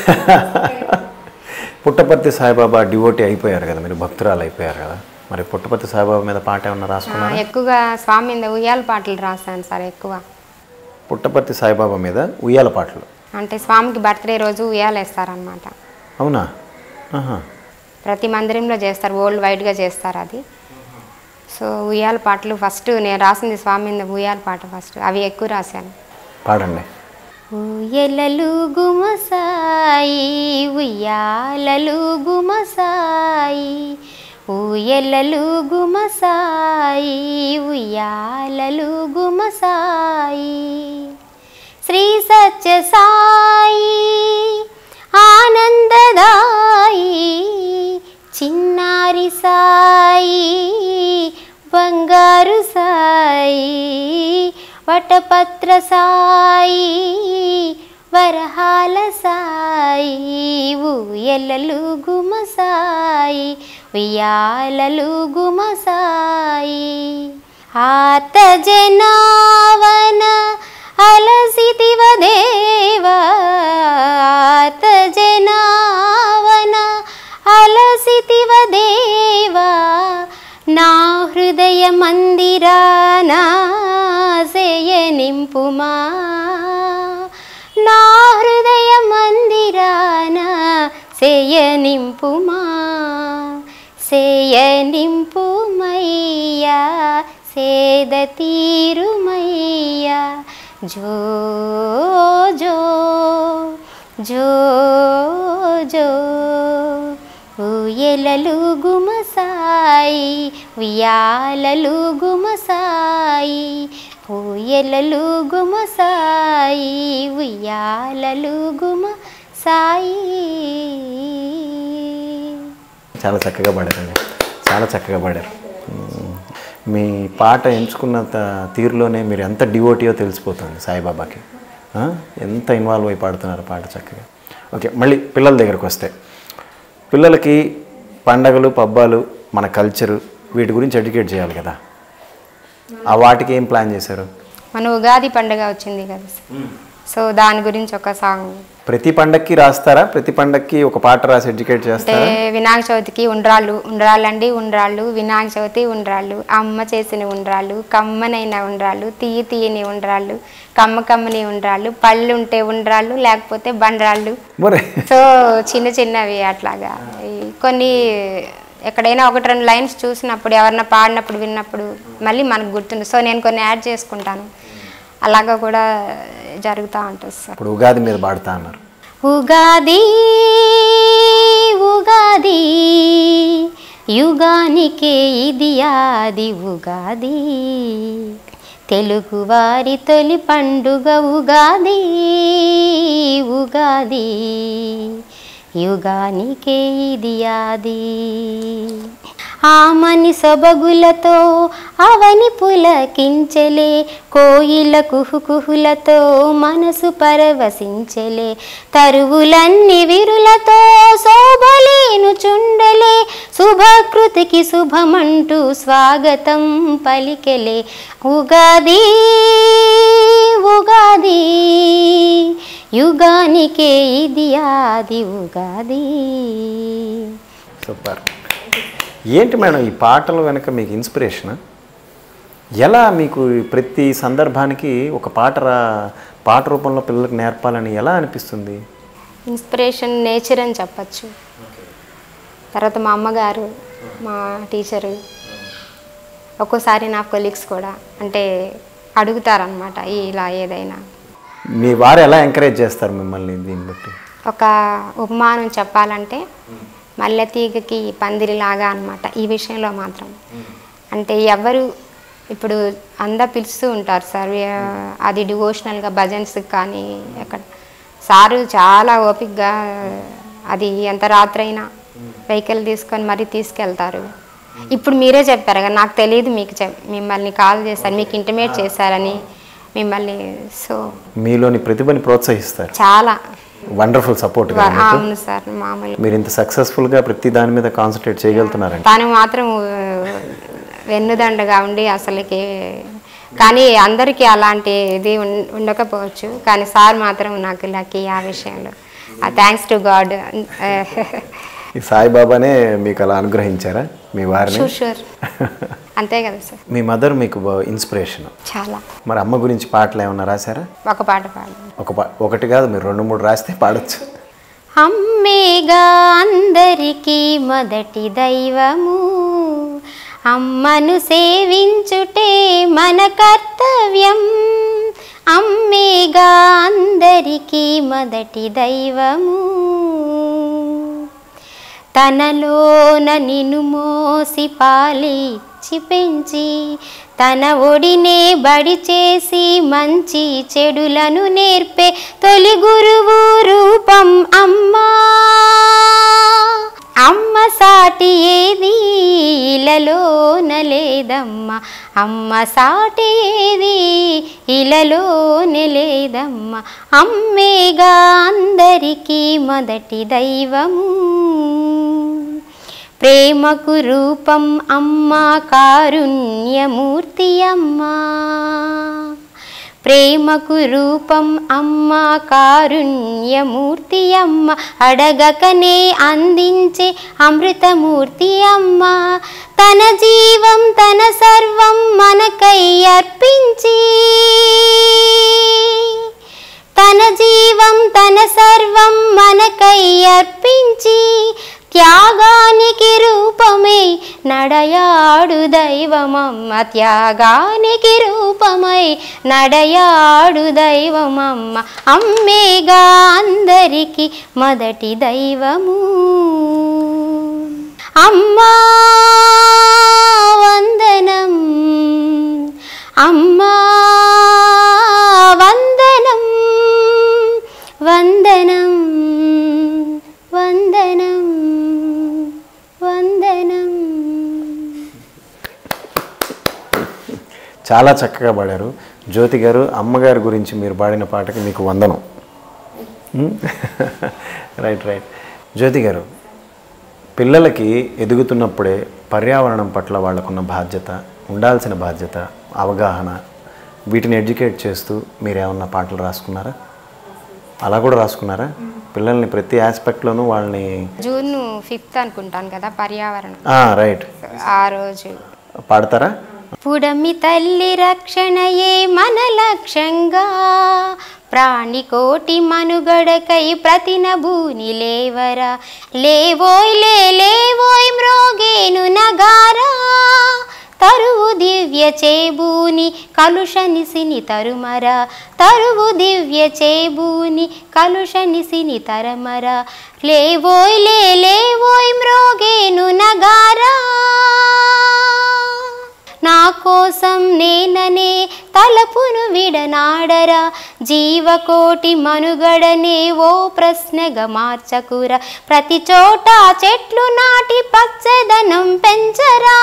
పుట్టపర్తి సాయిబాబా డివోటీ అయిపోయారు కదా మీరు భక్తురాలు అయిపోయారు కదా మరి పుట్టపర్తి సాయిబాబా మీద పాట ఏమన్నా ఆ, రాసుకున్నారా ఎక్కువగా స్వామి మీద ఉయ్యాల పాటలు రాశాను సార్ ఎక్కువ పుట్టపర్తి సాయిబాబా మీద ఉయ్యాల పాటలు అంటే స్వామికి బర్త్డే రోజు ఉయ్యాలు వేస్తారనమాట అవునా ఆహా. ప్రతి మందిరంలో చేస్తారు వరల్డ్ వైడ్గా చేస్తారు అది సో ఉయ్యాల పాటలు ఫస్ట్ నేను రాసింది స్వామి మీద ఉయ్యాల పాట ఫస్ట్ అవి ఎక్కువ రాశాను పాడండి ఊయలలు గుమసాయి ఉయ్యాలలు గుమసాయి ఊయలలు గుమసాయి ఉయ్యాలలు గుమసాయి శ్రీ సత్య సాయి ఆనందదాయి చిన్నారి సాయి బంగారు సాయి వటపత్ర సాయి వరహాల సాయి ఊయలలు గుమసాయి ఉయ్యాలలు గుమసాయి ఆత జనావన అలసితివ దేవా ఆత జనావన అలసితివ దేవా నా హృదయ మందిరానా నింపుమా నా హృదయ మందిరాన నింపుమా సేద తీరుమయ్యా జో జో జో జో ఊయలలు గుమసాయి ఉయ్యాలలు గుమసాయి ఊయలలు గుమసాయి ఉయ్యాలలు గుమసాయి చాలా చక్కగా పాడారండి చాలా చక్కగా పాడారు మ్మ్. మీ పాట ఎంచుకున్న త- తీరులోనే మీరు ఎంత డివోటీయో తెలిసిపోతుంది సాయిబాబాకి ఆ? ఎంత ఇన్వాల్వ్ అయి పాడుతున్నారు పాట చక్కగా ఓకే మళ్ళీ పిల్లల దగ్గరకు వస్తే పిల్లలకి పండగలు పబ్బాలు మన కల్చరు వీటి గురించి ఎడ్యుకేట్ చేయాలి కదా ఆ వాటికి ఏం ప్లాన్ చేశారు మన ఉగాది పండుగ వచ్చింది కదా సార్. సో దాని గురించి ఒక సాంగ్ ప్రతి పండక్కి రాస్తారా ప్రతి పండక్కి ఒక పాట రాసి ఎడ్యుకేట్ అంటే చేస్తారా వినాయక చవితికి ఉండ్రాళ్ళు ఉండ్రాళ్ళు అండి ఉండ్రాళ్ళు వినాయక చవితి ఉండ్రాళ్ళు అమ్మ చేసిన ఉండ్రాళ్ళు కమ్మనైన ఉండ్రాళ్ళు తీయ తీయని ఉండ్రాళ్ళు కమ్మ కమ్మని ఉండ్రాళ్ళు పళ్ళు ఉంటే ఉండ్రాళ్ళు లేకపోతే బండ్రాళ్ళు మరే సో చిన్న చిన్నవి అట్లాగా ఈ కొన్ని ఎక్కడైనా ఒకటి రెండు లైన్స్ చూసినప్పుడు ఎవరన్నా పాడినప్పుడు విన్నప్పుడు మళ్ళీ మనకు గుర్తుంది సో నేను కొన్ని యాడ్ చేసుకుంటాను అలాగా కూడా జరుగుతూ ఉంటుంది సార్ ఇప్పుడు ఉగాది మీద పాడుతా అన్నారు ఉగాది ఉగాది యుగానికే ఇది ఆది ఉగాది తెలుగువారి తొలి పండుగ ఉగాది ఉగాది యుగానికే ఇది ఆది ఆమని సొబగులతో అవని పులకించలే కోయిల కుహుకుహులతో మనసు పరవశించలే తరువులన్ని విరులతో శోభలేను చుండలే శుభకృతికి శుభమంటూ స్వాగతం పలికెలే ఉగాది ఉగాది యుగానికే ఇది ఆది ఉగాది సూపర్ ఏంటి మేడం ఈ పాటలు వెనక మీకు ఇన్స్పిరేషన్ ఎలా మీకు ఈ ప్రతి సందర్భానికి ఒక పాట రా పాట రూపంలో పిల్లలకు నేర్పాలని ఎలా అనిపిస్తుంది ఇన్స్పిరేషన్ నేచర్ అని చెప్పచ్చు తర్వాత మా అమ్మగారు మా టీచరు ఒక్కోసారి నా కొలీగ్స్ కూడా అంటే అడుగుతారనమాట ఇలా ఏదైనా మీ వారు ఎలా ఎంకరేజ్ చేస్తారు మిమ్మల్ని దీన్ని బట్టి ఒక ఉపమానం చెప్పాలంటే మల్లె తీగకి పందిరిలాగా అనమాట ఈ విషయంలో మాత్రం అంటే ఎవరు ఇప్పుడు అందా పిలుస్తూ ఉంటారు సార్ ఏ- అది డివోషనల్గా భజన్స్కి కానీ ఎక్కడ సారు చాలా ఓపిక్గా అది ఎంత రాత్రైనా వెహికల్ తీసుకొని మరీ తీసుకెళ్తారు ఇప్పుడు మీరే చెప్పారు కదా నాకు తెలియదు మీకు చెప్ మిమ్మల్ని కాల్ చేశారు మీకు ఇంటిమేట్ చేశారని మిమ్మల్ని సో మీలోని ప్రతిభని ప్రోత్సహిస్తారు చాలా వండర్ఫుల్ సపోర్ట్ వా- అవును సార్ మామూలు మీరు ఇంత సక్సెస్ఫుల్గా ప్రతి దాని మీద కాన్సన్ట్రేట్ చేయగలుగుతున్నారండి తను మాత్రం ఆ, వెన్నుదండగా ఉండి అసలుకి కానీ అందరికీ అలాంటి ఇది ఉన్- ఉండకపోవచ్చు కానీ సార్ మాత్రం నాకు లక్కీ ఆ విషయంలో థ్యాంక్స్ టు గాడ్ ఈ సాయిబాబానే మీకు అలా అనుగ్రహించారా మీ వారిని షూర్ షూర్ అంతే కదా సార్ మీ మదర్ మీకు ఇన్స్పిరేషన్ చాలా మరి అమ్మ గురించి పాటలు ఏమన్నా రాశారా ఒక పాట పాడు ఒక పా ఒకటి కాదు మీరు రెండు మూడు రాస్తే పాడొచ్చు అమ్మేగా అందరికీ మొదటి దైవము అమ్మను సేవించుటే మన కర్తవ్యం అమ్మేగా అందరికీ మొదటి దైవము తనలోన నిన్ను మోసి పాలిచ్చి పెంచి తన ఒడినే బడి చేసి మంచి చెడులను నేర్పే తొలి గురువు రూపం అమ్మా అమ్మ సాటి ఏది ఇలలోన లేదమ్మా అమ్మ సాటి ఏది ఇలలోనే లేదమ్మా అమ్మేగా అందరికీ మొదటి దైవము ప్రేమకు రూపం అమ్మా కారుణ్యమూర్తి అమ్మా ప్రేమకు రూపం అమ్మ కారుణ్యమూర్తి అమ్మ అడగకనే అందించే అమృతమూర్తి అమ్మ తన జీవం తన సర్వం మనకై అర్పించి తన జీవం తన సర్వం మనకై అర్పించి త్యాగానికి రూపమే నడయాడు దైవమమ్మ త్యాగానికి రూపమై నడయాడు దైవమమ్మ అమ్మేగా అందరికి మొదటి దైవము అమ్మా వందనం అమ్మా వందనం వందనం వందనం వందనం చాలా చక్కగా పాడారు జ్యోతి గారు అమ్మగారి గురించి మీరు పాడిన పాటకి మీకు వందనం రైట్ రైట్ జ్యోతి గారు పిల్లలకి ఎదుగుతున్నప్పుడే పర్యావరణం పట్ల వాళ్ళకున్న బాధ్యత ఉండాల్సిన బాధ్యత అవగాహన వీటిని ఎడ్యుకేట్ చేస్తూ మీరు ఏమన్నా పాటలు రాసుకున్నారా అలా కూడా రాసుకున్నారా పిల్లల్ని ప్రతి ఆస్పెక్ట్లోనూ వాళ్ళని జూన్ ఫిఫ్త్ అనుకుంటాను కదా పర్యావరణం రైట్ ఆ రోజు పాడతారా పుడమి తల్లి రక్షణయే మన లక్ష్యంగా ప్రాణికోటి మనుగడకై ప్రతినభూని లేవరా లేవోయ్ లే లేవోయ్ మ్రోగేను నగారా తరువు దివ్య చేబూని కలుషనిసిని తరుమర తరువు దివ్య చేబూని కలుషనిసిని తరమర లేవోయ్ లే లేవోయ్ మ్రోగేను నగారా నా కోసం నేననే తలపును విడనాడరా జీవకోటి మనుగడనే ఓ ప్రశ్నగా మార్చకురా ప్రతి చోట చెట్లు నాటి పచ్చదనం పెంచరా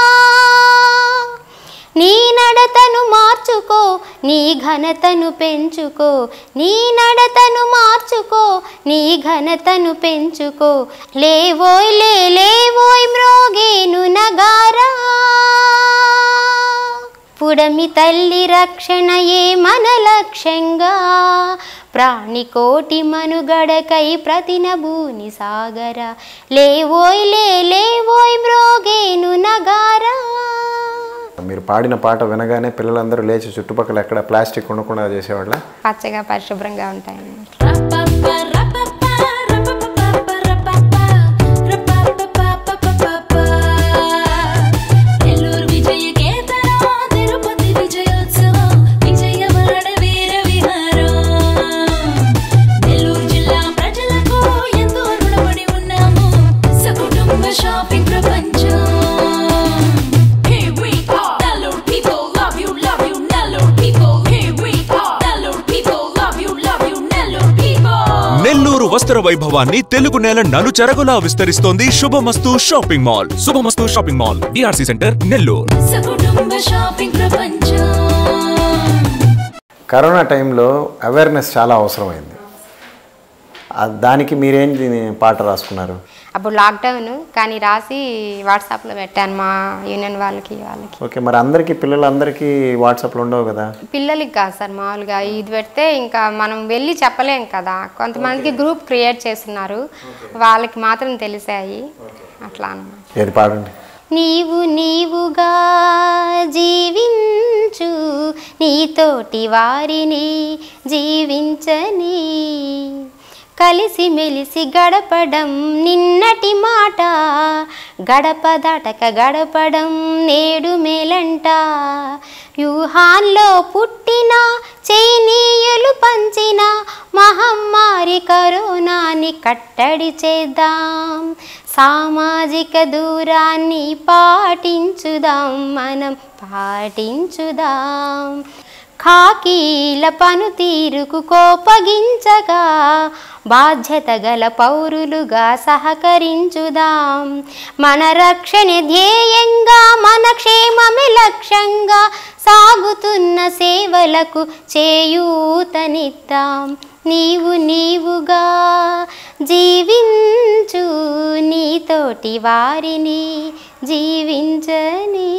నీ నడతను మార్చుకో నీ ఘనతను పెంచుకో నీ నడతను మార్చుకో నీ ఘనతను పెంచుకో లేవోయ్ లే లేవోయ్ మ్రోగేను నగారా పుడమి తల్లి రక్షణయే మన లక్ష్యంగా ప్రాణికోటి మనుగడకై ప్రతినభూని సాగర లేవోయ్ లే లేవోయ్ మ్రోగేను నగారా మీరు పాడిన పాట వినగానే పిల్లలందరూ లేచి చుట్టుపక్కల ఎక్కడ ప్లాస్టిక్ ఉండకుండా చేసేవాళ్ళ పచ్చగా పరిశుభ్రంగా ఉంటాయి నెల్లూరు విజయ కేతనం తిరుపతి విజయోత్సవం విజయవాడ వీర విహారం నెల్లూరు జిల్లా ప్రజలకు ఎంతో రుణపడి ఉన్నాము సకుటుంబ షాపింగ్ ప్రపంచం Here we are. Nellore people love you, love you, Nellore people. Here we are. Nellore people love you, love you, Nellore people. Nellore వస్త్ర వైభవాన్ని తెలుగు నేల నలుచెరగులా విస్తరిస్తోంది Subhamastu shopping mall Subhamastu shopping mall DRC centre Nellore సకుటుంబ షాపింగ్ ప్రపంచం కరోనా టైంలో awareness చాలా అవసరమైంది ఆ- దానికి మీరేం దీని పాట రాసుకున్నారు అప్పుడు లాక్డౌన్ కానీ రాసి వాట్సాప్లో పెట్టాను మా యూనియన్ వాళ్ళకి వాళ్ళకి ఓకే మరి అందరికీ పిల్లలందరికీ వాట్సాప్లో ఉండవు కదా పిల్లలకి కాదు సార్ మామూలుగా ఇది పెడితే ఇంకా మనం వెళ్ళి చెప్పలేం కదా కొంతమందికి గ్రూప్ క్రియేట్ చేస్తున్నారు వాళ్ళకి మాత్రం తెలిసాయి అట్లా అన్నమాట ఏది పాడండి నీవు నీవుగా జీవించు నీతోటి వారిని జీవించని కలిసి మెలిసి గడపడం నిన్నటి మాట గడప దాటక గడపడం నేడు మేలంట వ్యూహాన్లో పుట్టిన చైనీయులు పంచిన మహమ్మారి కరోనాని కట్టడి చేద్దాం సామాజిక దూరాన్ని పాటించుదాం మనం పాటించుదాం ఖాకీల పనుతీరుకు కోపగించగా బాధ్యత గల పౌరులుగా సహకరించుదాం మన రక్షణ ధ్యేయంగా మన క్షేమమే లక్ష్యంగా సాగుతున్న సేవలకు చేయూతనిద్దాం నీవు నీవుగా జీవించు నీతోటి వారిని జీవించని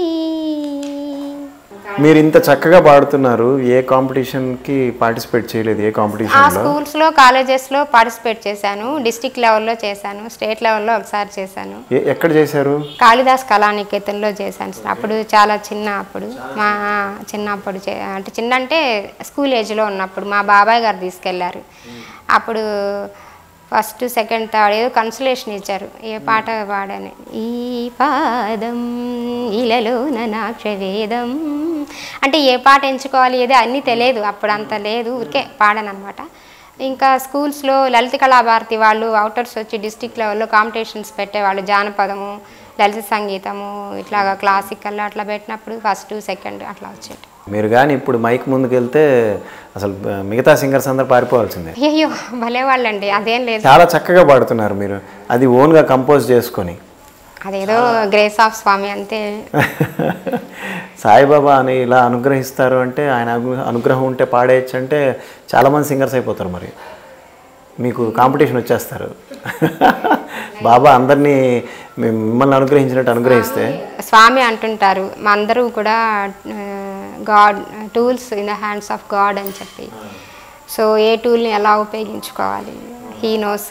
మీరు ఇంత చక్కగా పాడుతున్నారు ఏ కాంపిటీషన్కి పార్టిసిపేట్ చేయలేదు ఏ ఆ కాంపిటీషన్లో స్కూల్స్లో కాలేజెస్లో పార్టిసిపేట్ చేశాను డిస్టిక్ లెవెల్లో చేశాను స్టేట్ లెవెల్లో ఒకసారి చేశాను ఏ- ఎక్కడ చేశారు కాళిదాస్ కళానికేతన్లో చేశాను సార్ అప్పుడు చాలా చిన్న అప్పుడు మా చిన్నప్పుడు చే- అంటే చిన్న అంటే స్కూల్ ఏజ్లో ఉన్నప్పుడు మా బాబాయ్ గారు తీసుకెళ్లారు అప్పుడు ఫస్ట్ సెకండ్ థర్డ్ ఏదో కన్సలేషన్ ఇచ్చారు ఏ పాట పాడని ఈ పాదం ఇలలోన నాక్షవేదం అంటే ఏ పాట ఎంచుకోవాలి ఏదో అన్నీ తెలియదు అప్పుడు అంత లేదు ఊరికే పాడను అనమాట ఇంకా స్కూల్స్లో లలిత కళాభారతి వాళ్ళు అవుటర్స్ వచ్చి డిస్టిక్ లెవెల్లో కాంపిటీషన్స్ పెట్టేవాళ్ళు జానపదము లలిత సంగీతము ఇట్లాగా క్లాసికల్ అట్లా పెట్టినప్పుడు ఫస్ట్ సెకండ్ అట్లా వచ్చేది మీరు కానీ ఇప్పుడు మైక్ ముందుకు వెళ్తే అసలు మిగతా సింగర్స్ అందరు పారిపోవాల్సిందే అయ్యో భలే వాళ్ళండి అదేం లేదు చాలా చక్కగా పాడుతున్నారు మీరు అది ఓన్గా కంపోజ్ చేసుకొని అదేదో గ్రేస్ ఆఫ్ స్వామి అంతే సాయిబాబా అని ఇలా అనుగ్రహిస్తారు అంటే ఆయన అను- అనుగ్రహం ఉంటే పాడేయచ్చు అంటే చాలామంది సింగర్స్ అయిపోతారు మరి మీకు కాంపిటీషన్ వచ్చేస్తారు బాబా అందరినీ మిమ్- మిమ్మల్ని అనుగ్రహించినట్టు అనుగ్రహిస్తే స్వామి అంటుంటారు మా అందరూ కూడా God tools in the hands of God అని చెప్పి సో ఏ టూల్ని ఎలా ఉపయోగించుకోవాలి హీ నోస్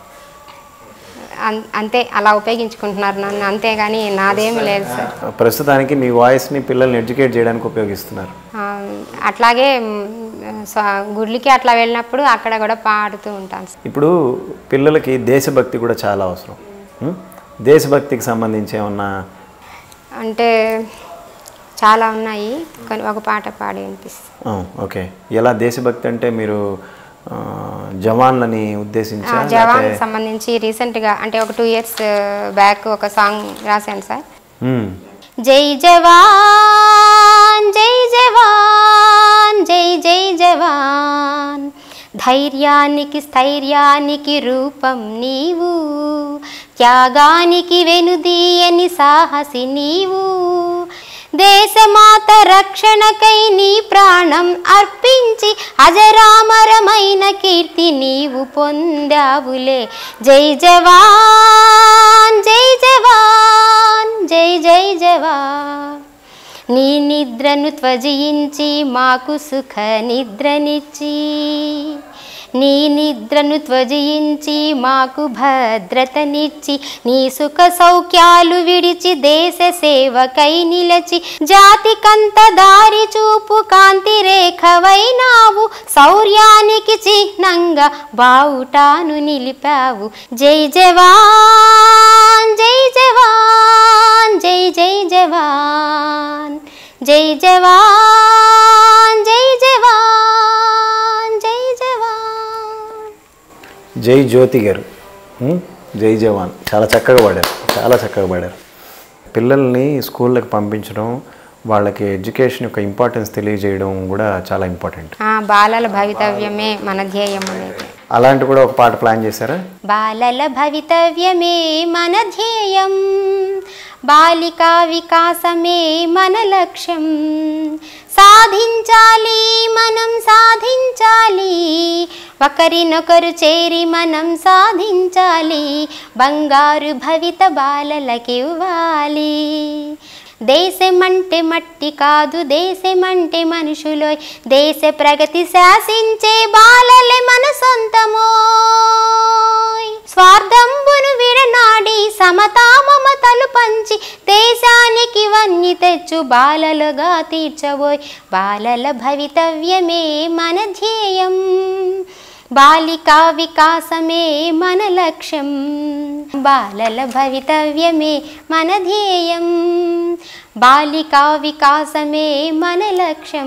అంతే అలా ఉపయోగించుకుంటున్నారు నన్ను అంతేగాని నాదేమీ లేదు సార్ ప్రస్తుతానికి మీ వాయిస్ని పిల్లల్ని ఎడ్యుకేట్ చేయడానికి ఉపయోగిస్తున్నారు ఆ, అట్లాగే మ్, స్వా- గుడికి అట్లా వెళ్ళినప్పుడు అక్కడ కూడా పాడుతూ ఉంటాను సార్ ఇప్పుడు పిల్లలకి దేశభక్తి కూడా చాలా అవసరం ఉం? దేశభక్తికి సంబంధించి ఏమన్నా అంటే చాలా ఉన్నాయి కానీ ఒక పాట పాడి వినిపిస్తుంది ఆ, ఓకే ఎలా దేశభక్తి అంటే మీరు ఆ, జవాన్లని ఉద్దేశించా జవాన్ లేకపోతే- సంబంధించి రీసెంట్గా అంటే ఒక టూ ఇయర్స్ బ్యాక్ ఒక సాంగ్ రాశాను సార్ ఉం. జై జవాన్ జై జవాన్ జై జై జవాన్ ధైర్యానికి స్థైర్యానికి రూపం నీవు త్యాగానికి వెనుదీయని సాహసి నీవు దేశమాత రక్షణకై నీ ప్రాణం అర్పించి అజరామరమైన కీర్తి నీవు పొందావులే జై జవాన్ జై జవాన్ జై జై జవాన్ నీ నిద్రను త్వజించి మాకు సుఖ నిద్రనిచ్చి నీ నిద్రను త్వజించి మాకు భద్రతనిచ్చి నీ సుఖ సౌఖ్యాలు విడిచి దేశ సేవకై నిలచి జాతికంత దారి చూపు కాంతి రేఖవైనావు శౌర్యానికి చిహ్నంగా బావుటాను నిలిపావు జై జవాన్ జై జవాన్ జై జై జవాన్ జై జవాన్ జై జవాన్ జై జవాన్ జై జ్యోతి గారు ఉం? జై జవాన్ చాలా చక్కగా పాడారు చాలా చక్కగా పాడారు పిల్లల్ని స్కూళ్ళకి పంపించడం వాళ్ళకి ఎడ్యుకేషన్ యొక్క ఇంపార్టెన్స్ తెలియజేయడం కూడా చాలా ఇంపార్టెంట్ ఆ, బాలల భవితవ్యమే మన ధ్యేయం అనేది అలాంటి కూడా ఒక పాట ప్లాన్ చేశారా బాలల భవితవ్యమే మన ధ్యేయం బాలికా వికాసమే మన లక్ష్యం సాధించాలి మనం సాధించాలి ఒకరినొకరు చేరి మనం సాధించాలి బంగారు భవిత బాలలకివ్వాలి దేశమంటే మట్టి కాదు దేశమంటే మనుషులోయ్ దేశ ప్రగతి శాసించే బాలలే మన సొంతమోయ్ స్వార్థంబును విడనాడి సమతా మమతలు పంచి దేశానికి వన్ని తెచ్చు బాలలుగా తీర్చబోయ్ బాలల భవితవ్యమే మన ధ్యేయం బాలికా వికాసమే మన లక్ష్యం బాలల భవితవ్యమే మన ధ్యేయం బాలికా వికాసమే మన లక్ష్యం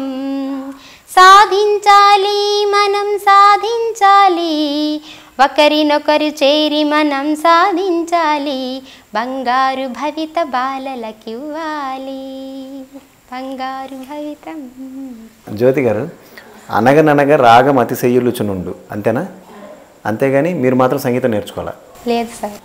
సాధించాలి మనం సాధించాలి ఒకరినొకరు చేరి మనం సాధించాలి బంగారు భవిత బాలలకివ్వాలి బంగారు భవితం జ్యోతి గారు అనగననగా రాగం అతి సెయ్యులుచునుండు అంతేనా అంతేగాని మీరు మాత్రం సంగీతం నేర్చుకోవాలా లేదు సార్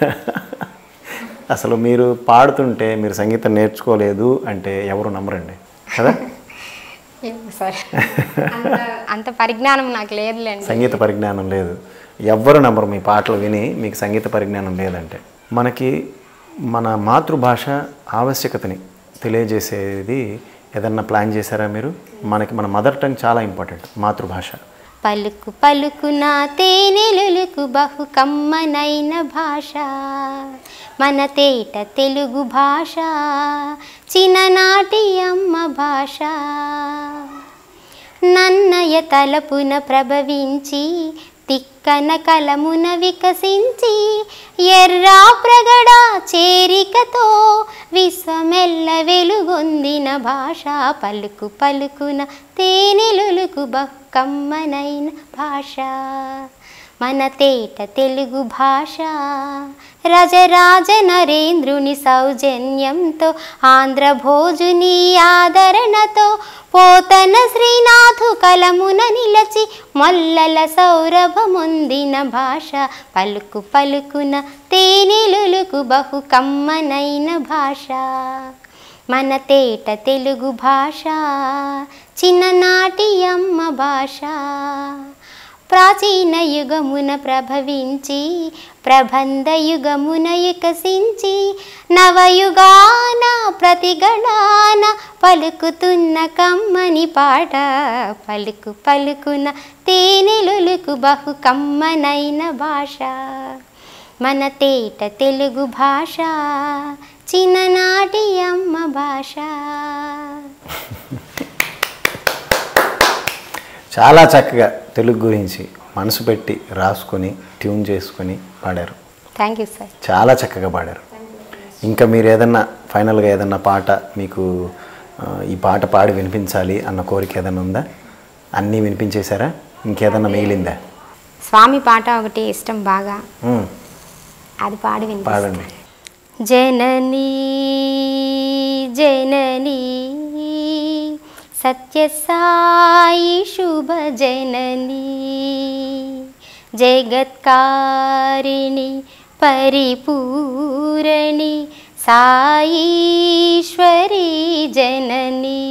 అసలు మీరు పాడుతుంటే మీరు సంగీతం నేర్చుకోలేదు అంటే ఎవరు నమ్మరండి కదా ఏమో సార్ అంత అంత పరిజ్ఞానం నాకు లేదులేండి సంగీత పరిజ్ఞానం లేదు ఎవ్వరు నమ్మరు మీ పాటలు విని మీకు సంగీత పరిజ్ఞానం లేదంటే మనకి మన మాతృభాష ఆవశ్యకతని తెలియజేసేది ఏదన్నా ప్లాన్ చేశారా మీరు మనకి మన మదర్ టంగ్ చాలా ఇంపార్టెంట్ మాతృభాష పలుకు పలుకున తేనెలులకు బహు కమ్మనైన భాష మన తేట తెలుగు భాష చిన్ననాటి అమ్మ భాష నన్నయ తలపున ప్రభవించి తిక్కన కలమున వికసించి ఎర్రా ప్రగడ చేరికతో విశ్వమెల్ల వెలుగొందిన భాష పలుకు పలుకున తేనెలులుకు బహుకమ్మనైన భాష మన తేట తెలుగు భాష రజరాజ నరేంద్రుని సౌజన్యంతో ఆంధ్ర భోజుని ఆదరణతో పోతన శ్రీనాథు కలమున నిలచి మొల్లల సౌరభమొందిన భాష పలుకు పలుకున తేనెలులుకు బహు కమ్మనైన భాష మన తేట తెలుగు భాష చిన్ననాటి అమ్మ భాష ప్రాచీన యుగమున ప్రభవించి ప్రబంధ యుగమున వికసించి నవయుగాన ప్రతిగణాన పలుకుతున్న కమ్మని పాట పలుకు పలుకున తేనెలులుకు బహు కమ్మనైన భాష మన తేట తెలుగు భాష చిన్ననాటి అమ్మ భాష చాలా చక్కగా తెలుగు గురించి మనసు పెట్టి రాసుకొని ట్యూన్ చేసుకొని పాడారు థ్యాంక్ యూ సార్ చాలా చక్కగా పాడారు ఇంకా మీరు ఏదన్నా ఫైనల్గా ఏదన్నా పాట మీకు ఆ, ఈ పాట పాడి వినిపించాలి అన్న కోరిక ఏదన్నా ఉందా అన్నీ వినిపించేశారా ఇంకేదన్నా మిగిలిందా స్వామి పాట ఒకటి ఇష్టం బాగా ఉమ్, అది పాడి వినిపిస్తాను పాడండి జననీ జననీ సత్యసాయి శుభ జననీ జగత్కారిణి పరిపూరణి సాయీశ్వరి జననీ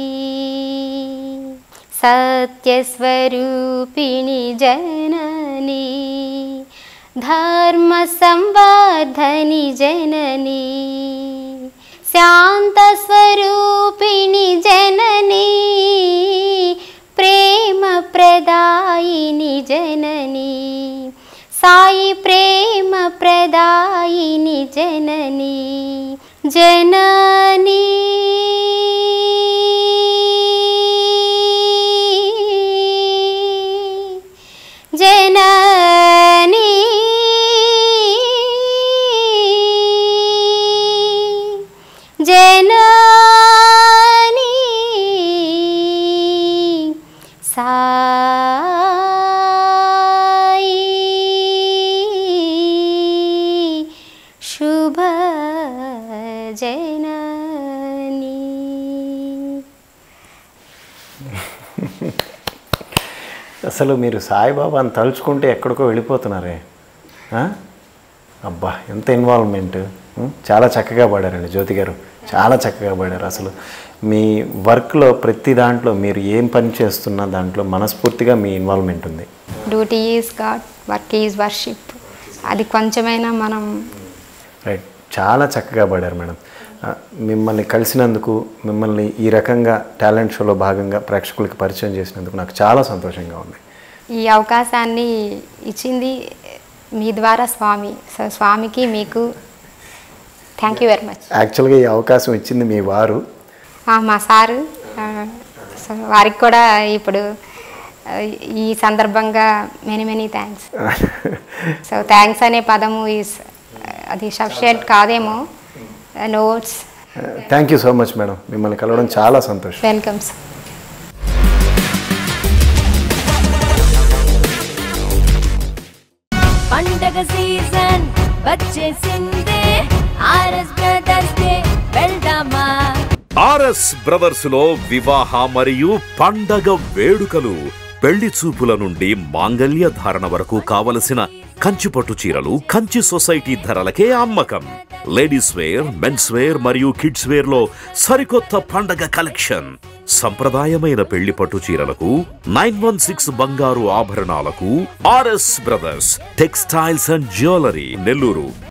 సత్యస్వరూపిణి జననీ ధర్మ సంవర్ధని జననీ శాంతస్వరూపిణి జననీ ప్రేమ ప్రదాయిని జననీ సాయి ప్రేమ ప్రదాయిని జననీ జననీ జననీ జననీ సాయి శుభ జననీ అసలు మీరు సాయిబాబాని తలుచుకుంటే ఎక్కడికో వెళ్ళిపోతున్నారే ఆ? అబ్బా ఎంత ఇన్వాల్వ్మెంట్ ఉం? చాలా చక్కగా పాడారండి జ్యోతి గారు చాలా చక్కగా పాడారు అసలు మీ వర్క్లో ప్రతి దాంట్లో మీరు ఏం పని చేస్తున్నా దాంట్లో మనస్ఫూర్తిగా మీ ఇన్వాల్వ్మెంట్ ఉంది duty is God work is worship అది కొంచెమైనా మనం రైట్ చాలా చక్కగా పాడారు మేడం ఆ, మిమ్మల్ని కలిసినందుకు మిమ్మల్ని ఈ రకంగా టాలెంట్ షోలో భాగంగా ప్రేక్షకులకి పరిచయం చేసినందుకు నాకు చాలా సంతోషంగా ఉంది ఈ అవకాశాన్ని ఇచ్చింది మీ ద్వారా స్వామి సో స్వామికి మీకు థ్యాంక్ యూ వెరీ మచ్ యాక్చువల్గా ఈ అవకాశం ఇచ్చింది మీ వారు మా సారు ఆ, సో వారికి కూడా ఇప్పుడు ఆ, ఈ సందర్భంగా many many thanks so thanks అనే పదము ఈస్ అది సఫిషియెంట్ కాదేమో notes thank you so much madam మిమ్మల్ని కలవడం చాలా సంతోషం వెల్కమ్స్ పండగ సీజన్ వచ్చేసిందే ఆర్ఎస్ బ్రదర్స్ డే వెళ్దామా ఆర్ఎస్ బ్రదర్స్ లో వివాహ మరియు పండగ వేడుకలు పెళ్లి చూపుల నుండి మాంగల్య ధారణ వరకు కావలసిన కంచిపట్టు చీరలు కంచి సొసైటీ ధరలకే అమ్మకం లేడీస్ వేర్ మెన్స్ వేర్ మరియు కిడ్స్ వేర్ లో సరికొత్త పండగ కలెక్షన్ సంప్రదాయమైన పెళ్లి పట్టు చీరలకు నైన్ వన్ సిక్స్ బంగారు ఆభరణాలకు RS Brothers textiles and jewellery Nellore